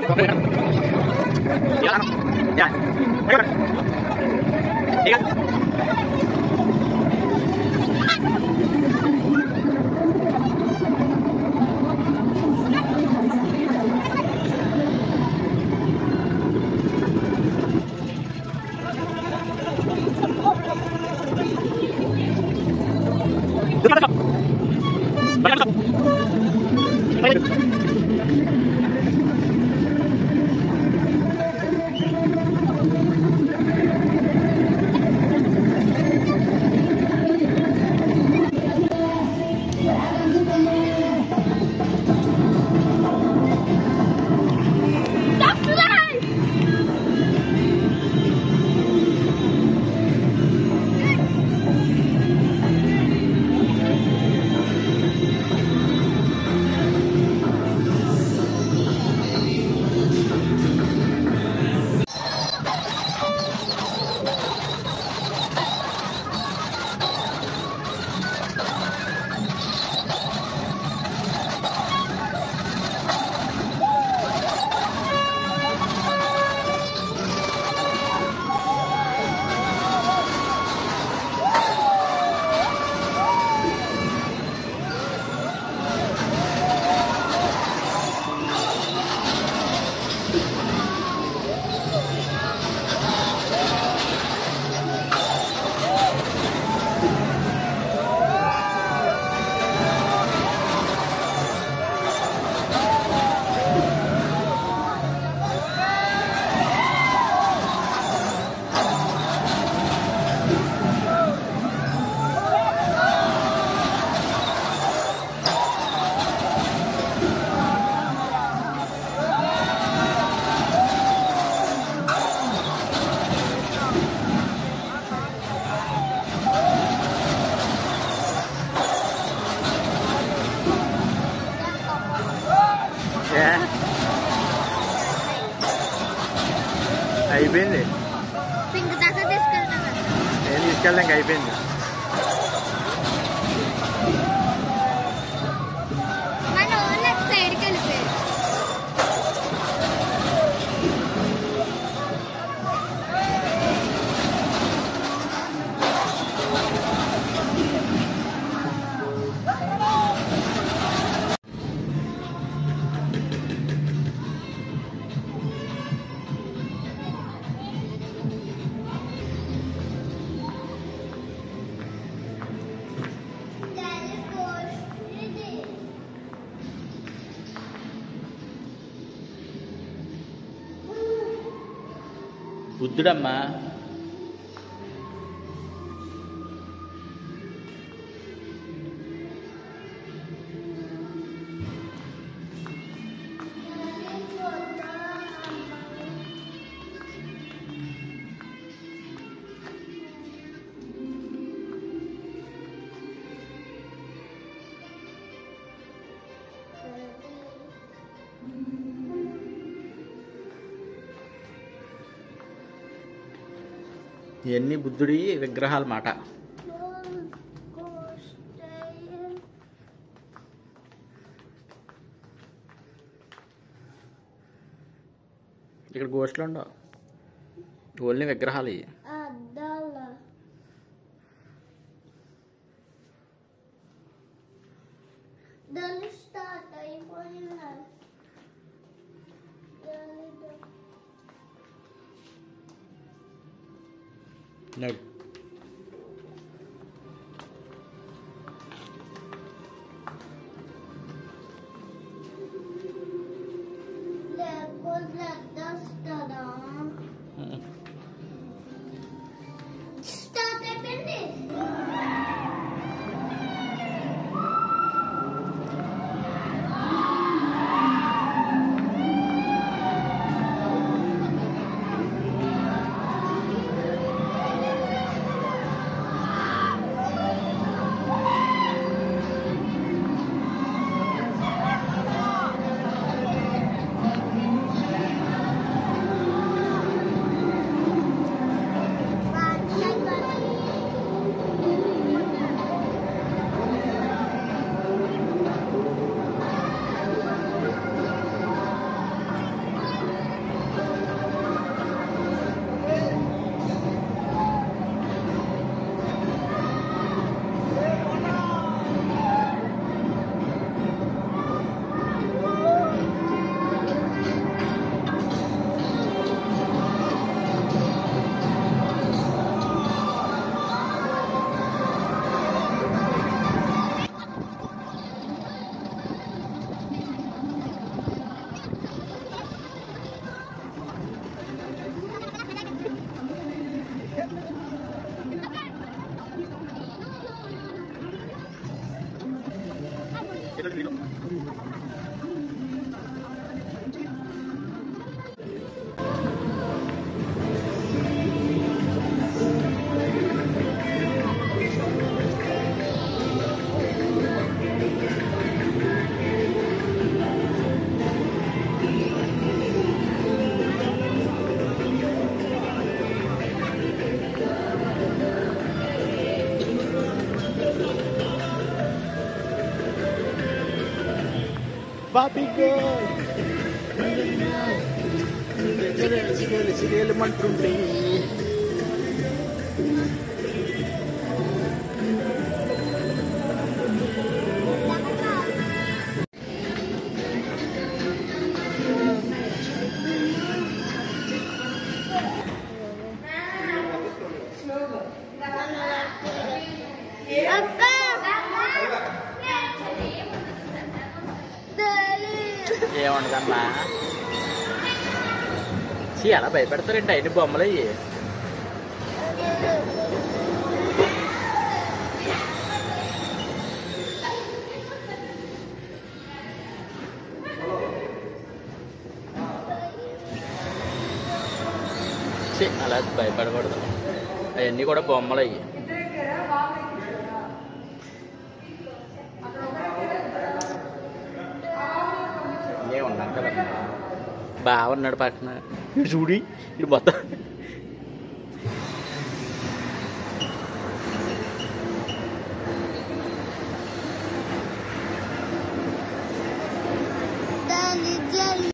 ఏ? అయిపోయింది పింక్ దాకా తీసుకెళ్తాను నేను తీసుకెళ్ళాక అయిపోయింది మన లెఫ్ట్ సైడ్కి వెళ్ళిపోయారు బుద్ధుడమ్మా ఇవన్నీ బుద్ధుడి విగ్రహాలు మాట ఇక్కడ గోష్లు ఉండవు ఓన్లీ విగ్రహాలు ఇవి అద్దాల దాన్ని స్టార్ట్ అయిపోయిందా నడు లేకపోతే వస్తుందా స్టార్ట్ అయిపోయింది బాబీ సిగేలమంటుంటే అక్క ఏముండదమ్మా చీ అలా భయపెడతారండి అయిన బొమ్మలు అయ్యి చీ అలా భయపడకూడదు అవన్నీ కూడా బొమ్మలు అయ్యి ఏ ఉన్నాను కదా బాగా ఉన్నాడు పక్కన ఇటు చూడి ఇటు మొత్తం దాని జల్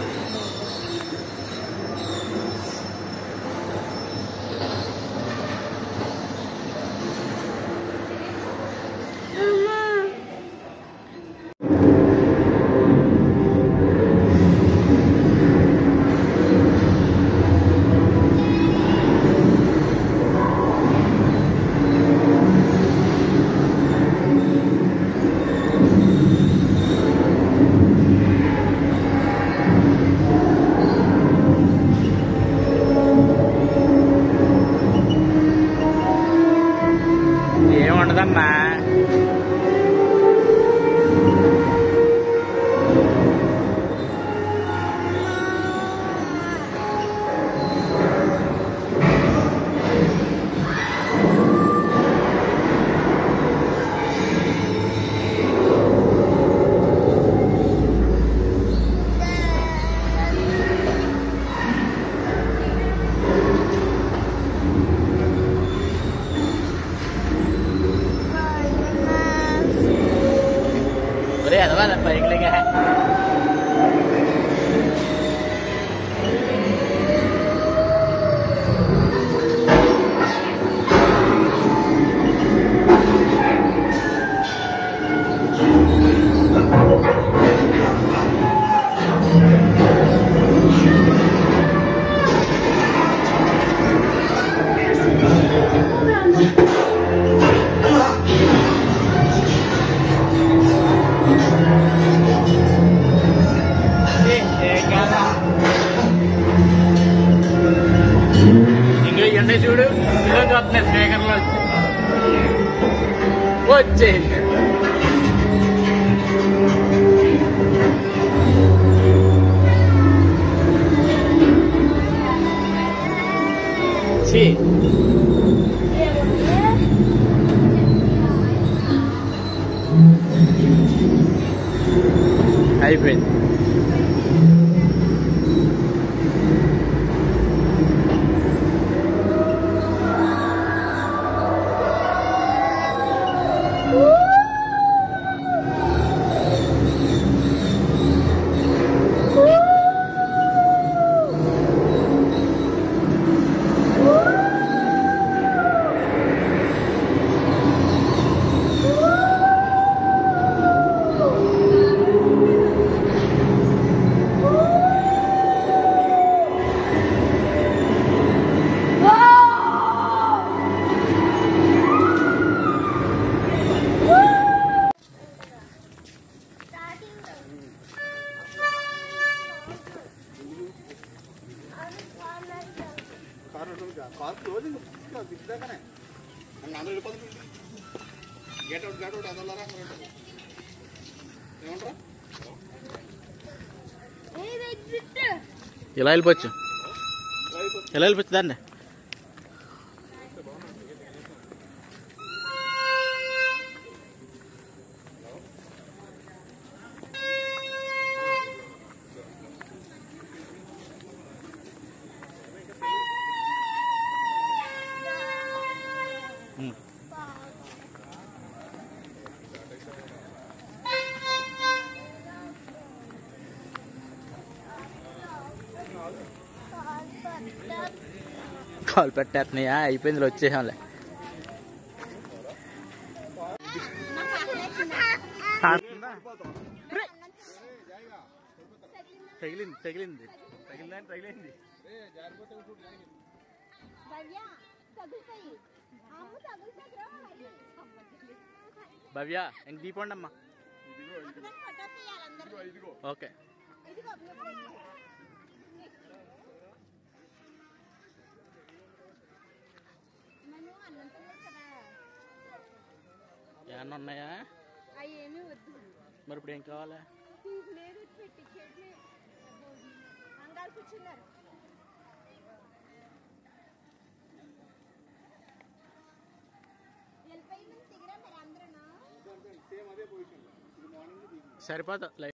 ఏం ఉండదమ్మా ఒరే అదవా బైక్లుగా ఇందులో ఎండ చూడు ఇందులో చూస్తున్నాయి స్పీకర్లో వచ్చేయండి ఛీ అయిపోయింది కార్ క్లోజింగ్ దిగ్దాకానే నన్ను అందరూ వెళ్ళిపోతుంది గేట్ అవుట్ గేట్ అవుట్ అదల్లారా ఏమంటారా ఏ ఎగ్జిట్ ఇలా వెళ్ళిపోవచ్చు ఇలా వెళ్ళిపోవచ్చు దాన్ని ఉమ్. కాల్ పెట్టేస్తున్నాయా అయిపోయింది వచ్చేసాంలే తగిలింది తగిలింది తగిలింది తగిలింది భవ్య తగులుతాయి అమ్మ తగులుతుందిరా భవ్య ఇంక దీపండి అమ్మా అక్కడ ఫోటో తీయాలి అందరూ ఇదిగో ఓకే ఇదిగో మనం అన్నం తినలేదు కదా ఏమన్నా ఉన్నాయా అవి ఏమీ వద్దు మరి ఇప్పుడు ఏం కావాలా లేదు పెట్టించేట్లే అంగాలు కూర్చున్నారు వెళ్ళిపోయి దిగరా మరి అందరూ సేమ్ అదే పొజిషన్ ఇది మార్నింగ్ సరిపోతా